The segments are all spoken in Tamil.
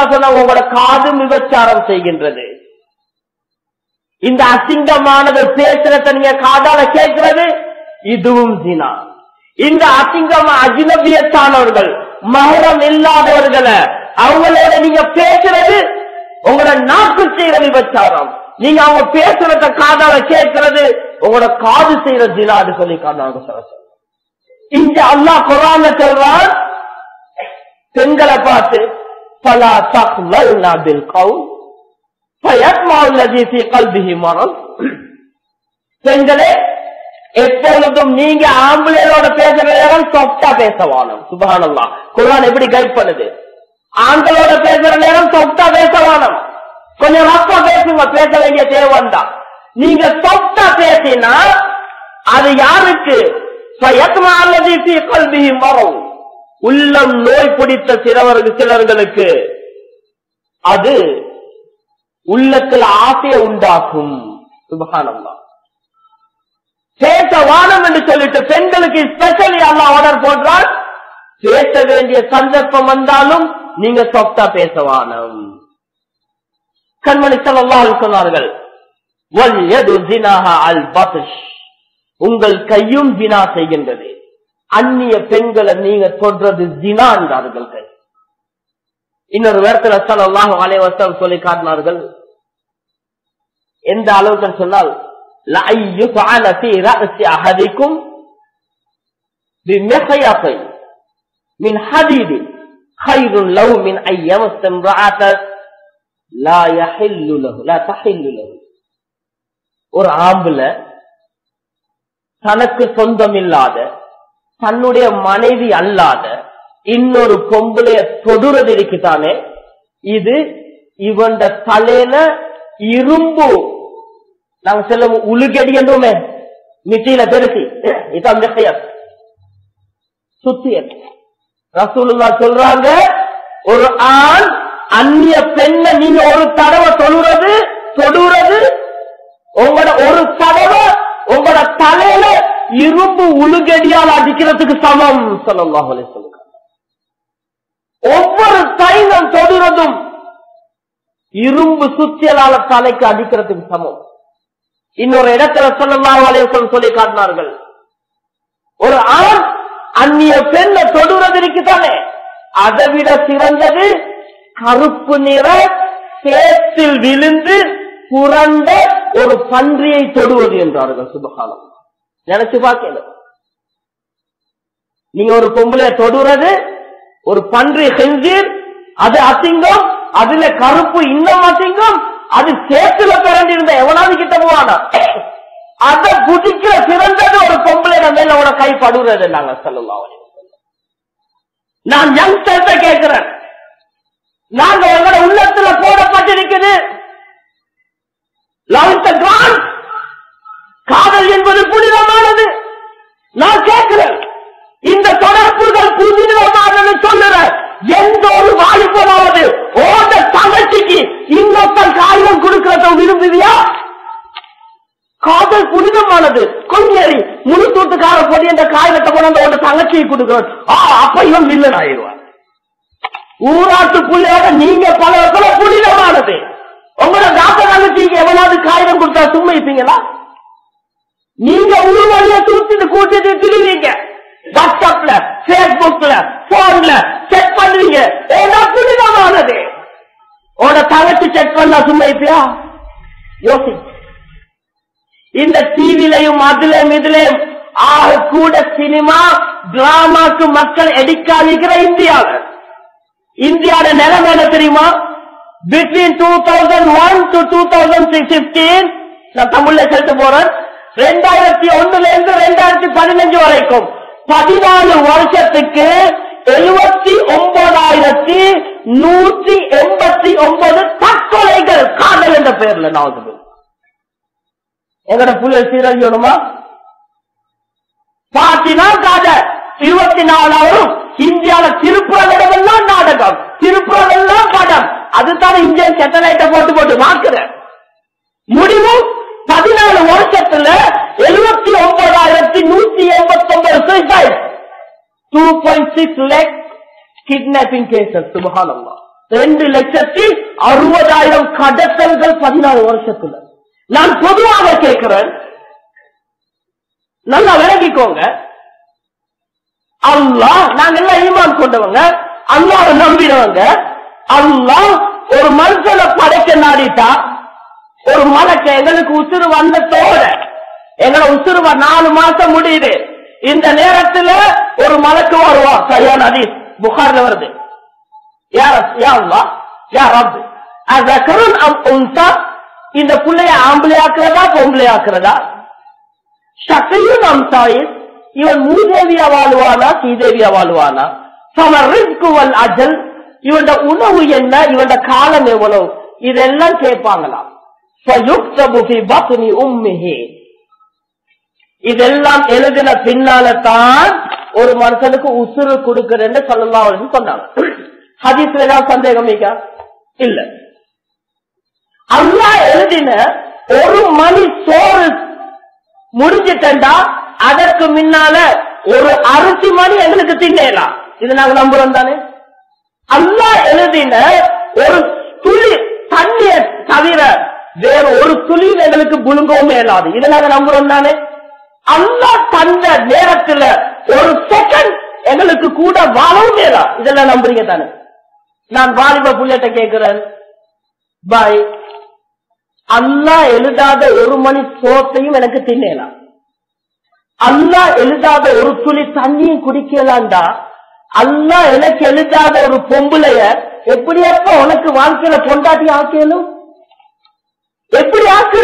அல்லா சொன்னா உங்களோட காதும் விபச்சாரம் செய்கின்றது இந்த அசிங்கமானது பேசுறத நீங்க காதால கேட்கிறது இதுவும் ஜினா இந்த அசிங்கமா அஜினபியத்தானவர்கள் மகரம் இல்லாதவர்களை அவங்களோட நீங்க பேசுறது உங்களோட நாக்கு செய்யற விபச்சாரம் நீங்க அவங்க பேசுறத காதால கேட்கிறது உங்களோட காது செய்யற ஜினாது சொல்லி காரணம் சொல்ல இங்க அல்லாஹ் குரான் சொல்றான் பெண்களை பார்த்து பலா தக்லல்னா பில் கவுல் فيطمع الذي في قلبه مرض பெண்களே எப்பொழுதும் நீங்க ஆம்பளையோட பேசுற நேரம் சொப்டா பேசவானம் சுபகானல்லா குரான் எப்படி கைட் பண்ணுது ஆண்களோட பேசுற நேரம் சொப்டா பேசவானம் கொஞ்சம் ரப்பா பேசுங்க பேச வேண்டிய தேவைதான் நீங்க சொப்டா பேசினா அது யாருக்கு فيطمع الذي في قلبه مرض உள்ளம் நோய் பிடித்த சிலவர்கள் சிலர்களுக்கு அது உள்ளத்தில் ஆசையை உண்டாக்கும் சுபகானம்மா பேச வானம் என்று சொல்லிட்டு பெண்களுக்கு ஸ்பெஷலி அல்லா ஆர்டர் போன்றால் பேச வேண்டிய சந்தர்ப்பம் வந்தாலும் நீங்க சொப்டா பேச வானம் கண்மணி செல்லாம் சொன்னார்கள் வல்யது ஜினாஹா அல் பத்ஷ். உங்கள் கையும் ஜினா செய்கின்றது அந்நிய பெண்களை நீங்க தொடுறது ஜினா என்றார்கள் கை இன்னொரு வேரத்தில் சல்லாஹு அலைவசம் சொல்லி காட்டினார்கள் எந்த அளவுக்கு சொன்னால் لأن يفعل في رأس أحدكم بمخيط من حديد خير له من أن يمس امرأة لا يحل له لا تحل له ஒரு ஆம்புல தனக்கு சொந்தமில்லாத தன்னுடைய மனைவி அல்லாத இன்னொரு பொம்பளைய தொடுறது இருக்குதானே இது இவன் தலையில இரும்பு நாங்க செல்லும் உளுகடி என்றுமே நிச்சயில பெருசி இதான் மிகையர் சுத்தியல் ரசூலுல்லா சொல்றாங்க ஒரு ஆண் அந்நிய பெண்ணை நீங்க ஒரு தடவை தொழுறது தொடுறது உங்களோட ஒரு தடவை உங்களோட தலையில இரும்பு உளுகடியால் அடிக்கிறதுக்கு சமம் சொல்லலாம் சொல்லுங்க ஒவ்வொரு தைலம் தொடுறதும் இரும்பு சுத்தியலால தலைக்கு அடிக்கிறதுக்கு சமம் இன்னொரு இடத்துல சொல்லலாம் வலையம் சொல்லி காட்டினார்கள் ஒரு ஆண் அந்நிய பெண்ணை தொடுறது இருக்குதானே அதை விட சிறந்தது கருப்பு நிற சேத்தில் விழுந்து புரண்ட ஒரு பன்றியை தொடுவது என்றார்கள் சுபகாலம் நினைச்சு பார்க்கல நீங்க ஒரு பொம்பளைய தொடுறது ஒரு பன்றி செஞ்சு அது அசிங்கம் அதுல கருப்பு இன்னும் அசிங்கம் அது சேத்துல பிறந்திருந்த எவனாவது கிட்ட போவானா அதை புதிக்கிற சிறந்தது ஒரு பொம்பளை மேல உன கை படுறது நாங்க சொல்லலாம் நான் யங்ஸ்டர்ஸ கேட்கிறேன் நாங்க எங்களோட உள்ளத்துல போடப்பட்டிருக்குது காதல் என்பது புனிதமானது நான் கேட்கிறேன் இந்த தொடர்புகள் புனிதமானது சொல்லுறேன் எந்த ஒரு வாலிபமாவது ஓட தங்கச்சிக்கு இன்னொருத்தன் காயம் கொடுக்கிறத விரும்புவியா காதல் புனிதமானது கொஞ்சேரி முழு தூட்டுக்கார பொடி என்ற காயத்தை கொண்டு ஓட தங்கச்சியை கொடுக்கிறோம் ஆ அப்ப இவன் வில்லன் ஆயிடுவான் ஊராட்டு புள்ளையோட நீங்க பல இடத்துல புனிதமானது உங்களோட தாத்த தங்கச்சிக்கு எவனாவது காகிதம் கொடுத்தா சும்மா இருப்பீங்களா நீங்க உருவழிய தூக்கிட்டு கூட்டிட்டு திரும்பீங்க வாட்ஸ்அப்ல பேஸ்புக்ல போன்ல செக் பண்ணுவீங்க ஏன்னா புனிதமானது உட தங்கச்சி செக் பண்ணா சும்மா இருப்பியா யோசி இந்த டிவிலையும் அதுலயும் இதுலயும் ஆக கூட சினிமா டிராமாக்கு மக்கள் எடுக்காதிக்கிற இந்தியாவில் இந்தியாவோட நிலைமை என்ன தெரியுமா between two thousand one to two thousand fifteen நான் தமிழ்ல செலுத்த போறேன் ரெண்டாயிரத்தி ஒண்ணுல இருந்து ரெண்டாயிரத்தி பதினஞ்சு வரைக்கும் பதினாலு வருஷத்துக்கு எழுபத்தி ஒன்பதாயிரத்தி நூற்றி எண்பத்தி ஒன்பது தற்கொலைகள் காதல் என்ற பெயர்ல நான் எங்கட புள்ள சீரழியணுமா பாத்தினா காதல் இருபத்தி நாலாயிரம் இந்தியால திருப்புறதெல்லாம் நாடகம் திருப்புறதெல்லாம் படம் அதுதான் இந்தியன் சேட்டலைட்ட போட்டு போட்டு மாக்குற முடிவு பதினாலு வருஷத்துல எழுபத்தி ஒன்பதாயிரத்தி நூத்தி எண்பத்தி ஒன்பது suicide two point six lakh kidnapping cases சுபகானம்மா ரெண்டு லட்சத்தி அறுபதாயிரம் கடத்தல்கள் பதினாறு வருஷத்துல நான் பொதுவாக கேட்கிறேன் நல்லா விளங்கிக்கோங்க அல்லாஹ் நாங்க எல்லாம் ஈமான் கொண்டவங்க அல்லாஹ் நம்பினவங்க அல்லாஹ் ஒரு மனுஷனை படைக்க நாடிட்டா ஒரு மலைக்க எங்களுக்கு உசுறு வந்ததோட எங்களை உசுறு வ- நாலு மாசம் முடியுது இந்த நேரத்துல ஒரு மலைக்கு வருவா சரியான அதீஸ் புகார்ல வருது யார் யா அல்லாஹ் யா ரப் அஸகருன் அம் உன்சா இந்த புள்ளைய ஆம்பளை ஆக்குறதா பொம்பளை ஆக்குறதா சக்கையும் நம் தாயிஸ் இவன் மூதேவியா வாழுவானா சீதேவியா வாழுவானா சம ரிஸ்குவல் அஜல் இவன் உணவு என்ன இவன் காலம் எவ்வளவு இதெல்லாம் கேட்பாங்களாம் فَيُكْتَبُ فِي بَطْنِ أُمِّهِ இதெல்லாம் எழுதின பின்னால தான் ஒரு மனுஷனுக்கு உசுறு கொடுக்கிறேன்னு சொல்லலாம் சொன்னாங்க ஹதீஸ்ல ஏதாவது சந்தேகம் இருக்கா இல்ல அல்லாஹ் எழுதின ஒரு மணி சோறு முடிஞ்சிட்டா அதற்கு முன்னால ஒரு அரிசி மணி எங்களுக்கு தின்னலாம் இது நாங்க நம்புறோம் தானே அல்லாஹ் எழுதின ஒரு துளி தண்ணிய தவிர வேற ஒரு துளி எங்களுக்கு புழுங்கவும் இயலாது இதை நாங்க நம்புறோம் தானே அல்லாஹ் தந்த நேரத்துல ஒரு செகண்ட் எங்களுக்கு கூட வாழவும் இயலா இதெல்லாம் நம்புறீங்க தானே நான் வாலிப புள்ளட்ட கேட்கிறேன் பாய் அல்லாஹ் எழுதாத ஒரு மணி சோத்தையும் எனக்கு தின்னலாம் அல்லாஹ் எழுதாத ஒரு துளி தண்ணியும் குடிக்கலாம்டா அல்லாஹ் எனக்கு எழுதாத ஒரு பொம்பளைய எப்படியாப்ப உனக்கு வாழ்க்கையில கொண்டாட்டி ஆக்கணும் எப்படி ஆக்குற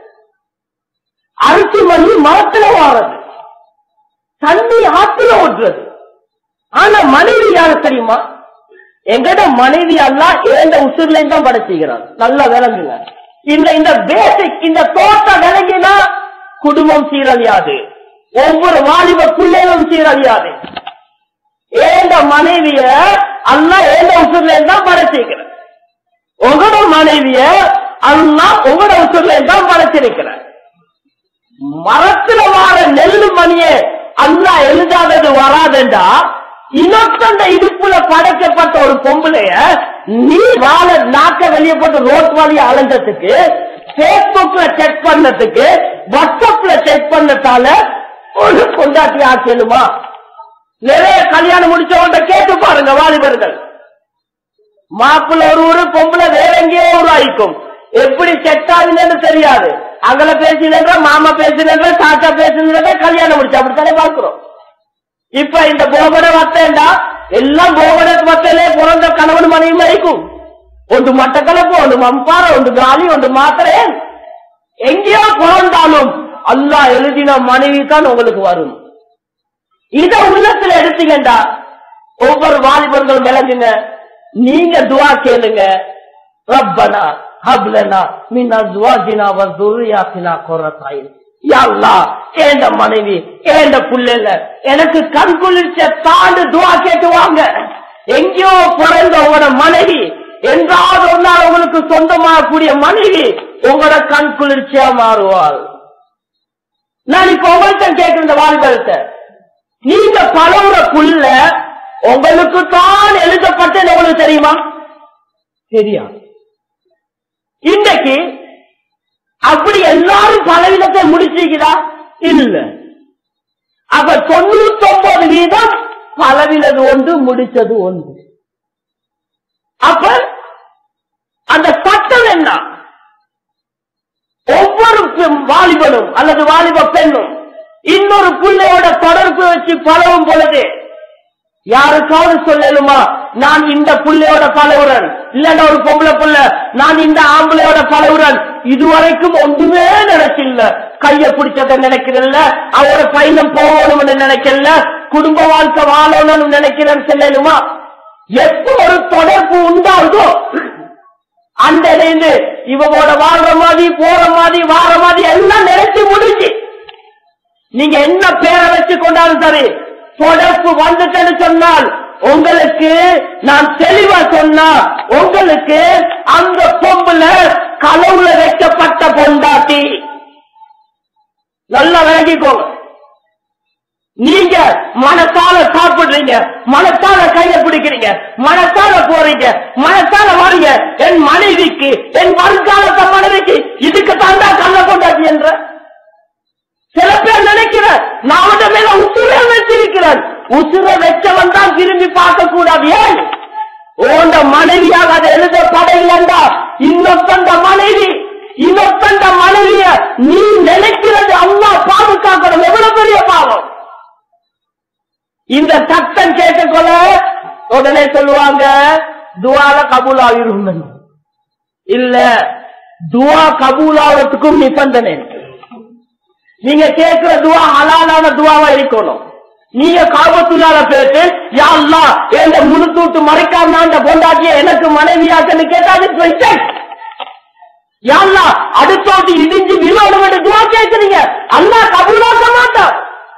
அரிசி மணி மரத்துல வாரது தண்ணி ஆத்துல ஓட்டுறது ஆனா மனைவி யாரு தெரியுமா எங்கட மனைவி எல்லாம் ஏந்த உசுர்ல தான் படைச்சுக்கிறான் நல்லா விளங்குங்க இந்த இந்த பேசிக் இந்த தோட்டம் விளங்கினா குடும்பம் சீரழியாது ஒவ்வொரு வாலிப பிள்ளைகளும் சீரழியாது ஏந்த மனைவிய அல்லா ஏந்த உசுர்ல தான் படைச்சிருக்கிறேன் உங்களோட மனைவிய அல்லா உங்களோட உசுர்ல தான் படைச்சிருக்கிறேன் மரத்துல வார நெல்லு மணியே அல்லா எழுதாதது வராதுண்டா இன்னொருத்தந்த இடுப்புல படைக்கப்பட்ட ஒரு பொம்பளைய நீ வாழ நாக்க வெளியே போட்டு ரோட் வழியா அலைஞ்சதுக்கு பேஸ்புக்ல செக் பண்ணதுக்கு வாட்ஸ்அப்ல செக் பண்ணதால ஒரு கொண்டாட்டி ஆக்கலுமா நிறைய கல்யாணம் முடிச்சவங்க கேட்டு பாருங்க வாலிபர்கள் மாப்பிள்ள ஒரு ஊரு பொம்பளை வேற எங்கேயோ உருவாயிக்கும் எப்படி செட் ஆகுதுன்னு தெரியாது அங்கல பேசினங்க மாமா பேசினங்க தாத்தா பேசினங்க கல்யாணம் முடிச்சு அப்படித்தானே பாக்குறோம் இப்ப இந்த போகட வத்தேண்டா எல்லாம் போகட வத்தலே பிறந்த கணவன் மனைவி மறைக்கும் ஒன்று மட்டக்களப்பு ஒன்று மம்பாறை ஒன்று காலி ஒன்று மாத்திரை எங்கேயோ பிறந்தாலும் அல்லாஹ் எழுதின மனைவி தான் உங்களுக்கு வரும் இத உள்ளத்துல எடுத்தீங்கடா ஒவ்வொரு வாலிபர்களும் விளங்குங்க நீங்க துவா கேளுங்க ரப்பனா ஹப்லனா மின் அஸ்வாஜினா வ ذُرِّيَّاتِنَا قُرَّةَ أَعْيُنٍ யா அல்லாஹ் ஏண்ட மனைவி ஏண்ட புள்ளைல எனக்கு கண் குளிர்ச்ச தாண்டு துவா கேட்டு வாங்க எங்கேயோ பிறந்த உங்களோட மனைவி என்றாவது ஒரு நாள் உங்களுக்கு சொந்தமாகக்கூடிய மனைவி உங்களோட கண் குளிர்ச்சியா மாறுவாள் நான் இப்ப உங்கள்கிட்ட கேட்கிற இந்த வாலிபத்தை நீங்க பழகுற புள்ள உங்களுக்கு தான் எழுதப்பட்டது உங்களுக்கு தெரியுமா தெரியாது இன்றைக்கு அப்படி எல்லாரும் பலவிதத்தை முடிச்சிருக்கிறா இல்ல அப்ப தொண்ணூத்தி ஒன்பது வீதம் பலவிலது ஒன்று முடிச்சது ஒன்று அப்ப அந்த சட்டம் என்ன ஒவ்வொரு பெண் வாலிபனும் அல்லது வாலிப பெண்ணும் இன்னொரு பிள்ளையோட தொடர்பு வச்சு பழகும் பொழுது யாருக்காவது சொல்லலுமா நான் இந்த புள்ளையோட பழகுறன் இல்லன்னா ஒரு பொம்பளை புள்ள நான் இந்த ஆம்பளையோட பழகுறன் இதுவரைக்கும் ஒன்றுமே நினைக்கல கைய பிடிச்சத நினைக்கிறல்ல அவரோட பயணம் போகணும்னு நினைக்கல குடும்ப வாழ்க்கை வாழணும்னு நினைக்கிறேன்னு சொல்லலுமா எப்ப ஒரு தொடர்பு உண்டாகுதோ அந்த இருந்து இவங்களோட வாழ்ற மாதிரி போற மாதிரி வார மாதிரி எல்லாம் நினைச்சு முடிஞ்சு நீங்க என்ன பேரை வச்சு கொண்டாலும் சரி தொடர்பு வந்துட்டேன்னு சொன்னால் உங்களுக்கு நான் தெளிவா சொன்னா உங்களுக்கு அந்த பொம்புல களவுல வைக்கப்பட்ட பொண்டாட்டி நல்லா விளங்கிக்கோங்க நீங்க மனசால சாப்பிடுறீங்க மனசால கைய பிடிக்கிறீங்க மனசால போறீங்க மனசால வரீங்க என் மனைவிக்கு என் வருங்காலத்த மனைவிக்கு இதுக்கு தாண்டா கண்ண கொண்டாட்டி என்ற சில பேர் நினைக்கிறேன் நான் அவன் மேல உசுர வச்சிருக்கிறேன் உசுர வச்சவன் தான் திரும்பி பார்க்க கூடாது ஏன் ஓண்ட மனைவியாக அதை எழுதப்படையிலண்டா இன்னொத்தந்த மனைவி இன்னொத்தந்த மனைவிய நீ நினைக்கிறது அம்மா பாதுகாக்கணும் எவ்வளவு பெரிய பாவம் இந்த சத்தம் கேட்டுக்கொள்ள உடனே சொல்லுவாங்க துவால கபூலாகிரும் இல்ல துவா கபூலாவதுக்கும் நிபந்தனை இருக்கு நீங்க கேட்கிற துவா ஹலாலான துவாவா இருக்கணும் நீங்க காபத்துள்ளார பேசு யா அல்லா எந்த முழு தூட்டு மறைக்காம அந்த பொண்டாட்டிய எனக்கு மனைவியாக்கன்னு கேட்டாது யாழ்லா அடுத்தோட்டு இடிஞ்சு விரோதம் என்று துவா கேட்கிறீங்க அல்லா கபூலாக்க மாட்டான்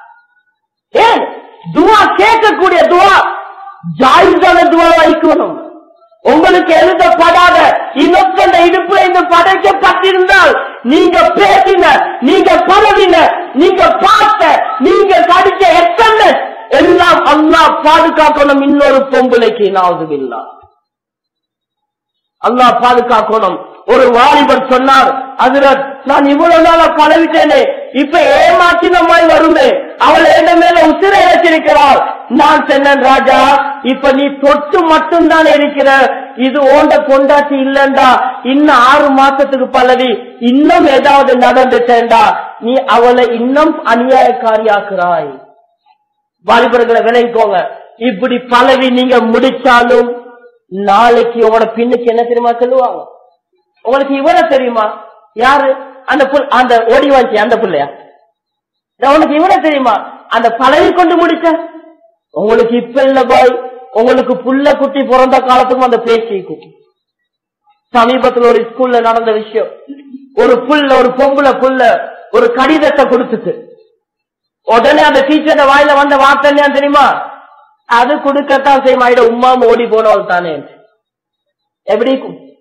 ஏன் துவா கேட்கக்கூடிய துவா ஜாயிஸான துவா வைக்கணும் உங்களுக்கு எழுதப்படாத இன்னொத்த இடுப்புல இந்த படைக்கப்பட்டிருந்தால் நீங்க பேசின நீங்க பழவின நீங்க பார்த்த நீங்க கடிச்ச எத்தனை எல்லாம் அல்லா பாதுகாக்கணும் இன்னொரு பொம்பளைக்கு நாவது இல்லா அல்லா பாதுகாக்கணும் ஒரு வாலிபர் சொன்னார் அதிரத் நான் இவ்வளவு நாளா பழவிட்டேனே இப்ப ஏமாத்தின மாதிரி வருமே அவள் என்ன மேல உசிரை வச்சிருக்கிறாள் நான் சொன்னேன் ராஜா இப்ப நீ தொட்டு மட்டும்தான் இருக்கிற இது ஓண்ட பொண்டாட்டி இல்லண்டா இன்னும் ஆறு மாசத்துக்கு பல்லவி இன்னும் ஏதாவது நடந்துட்டேன்டா நீ அவளை இன்னும் அநியாயக்காரியாக்குறாய் வாலிபர்களை விளைவிக்கோங்க இப்படி பலவி நீங்க முடிச்சாலும் நாளைக்கு உங்களோட பின்னுக்கு என்ன தெரியுமா சொல்லுவாங்க உங்களுக்கு இவரை தெரியுமா யாரு அந்த புல் அந்த ஓடி வாஞ்சி அந்த புள்ளையா உனக்கு இவரை தெரியுமா அந்த பழகி கொண்டு முடிச்ச உங்களுக்கு இப்ப இல்ல பாய் உங்களுக்கு புள்ள குட்டி பிறந்த காலத்துக்கும் அந்த பேச்சு சமீபத்தில் ஒரு ஸ்கூல்ல நடந்த விஷயம் ஒரு புள்ள ஒரு பொம்பளை புள்ள ஒரு கடிதத்தை கொடுத்துட்டு உடனே அந்த டீச்சர் வாயில வந்த வார்த்தை என்ன தெரியுமா அது கொடுக்கத்தான் செய்யும் ஆயிட உமா ஓடி போனவள் தானே எப்படி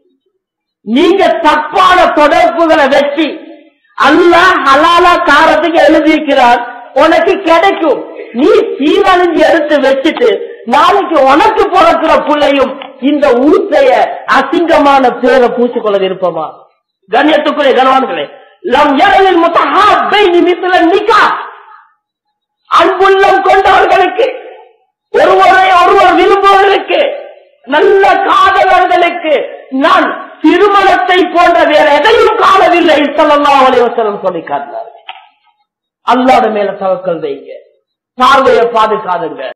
நீங்க தப்பான தொடர்புகளை வச்சு அல்ல ஹலாலா காரத்துக்கு எழுதியிருக்கிறார் உனக்கு கிடைக்கும் நீ சீரழிஞ்சு எடுத்து வச்சுட்டு நாளைக்கு உனக்கு பிறக்கிற பிள்ளையும் இந்த ஊத்தைய அசிங்கமான பேரை பூச்சிக்கொள்ள விருப்பமா கண்ணியத்துக்குரிய கனவான்களே லம் எரலில் முத்தஹாபை நிமித்தல நிக்கா அன்புள்ளம் கொண்டவர்களுக்கு ஒருவரை ஒருவர் விரும்புவர்களுக்கு நல்ல காதலர்களுக்கு நான் திருமணத்தை போன்ற வேற எதையும் காணவில்லை சொல்லலாம் அலைவசலம் சொல்லி காட்டினார் அல்லாத மேல தவக்கல் வைங்க பார்வையை பாதுகாதுங்க